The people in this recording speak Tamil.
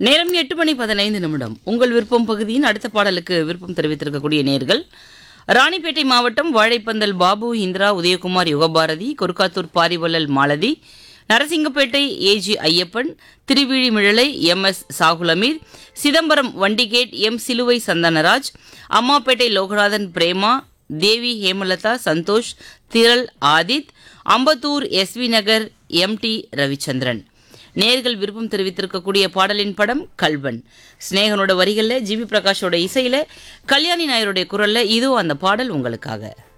நேரம் எட்டு மணி பதினைந்து நிமிடம் உங்கள் விருப்பம் பகுதியின் அடுத்த பாடலுக்கு விருப்பம் தெரிவித்திருக்கக்கூடிய நேர்கள் ராணிப்பேட்டை மாவட்டம் Vazhaipandal Babu Indira Udayakumar Yugabharathi Korukkathur Parivallal Malathi Narasingapettai AG Ayyappan Thiruvizhimizhalai M S Sahulameer Chidambaram Vandigate M Siluvai Santhanaraj Ammapettai Loganathan Prema Devi Hemalatha Santhosh திரள் Aadith Ambattur SV Nagar M D Ravichandran நேர்கள் விருப்பம் தெரிவித்திருக்கக்கூடிய பாடலின் படம் கல்வன் சிநேகனோட வரிகளில் ஜிவி பிரகாஷோட இசையில கல்யாணி நாயருடைய குரல்ல இதோ அந்த பாடல் உங்களுக்காக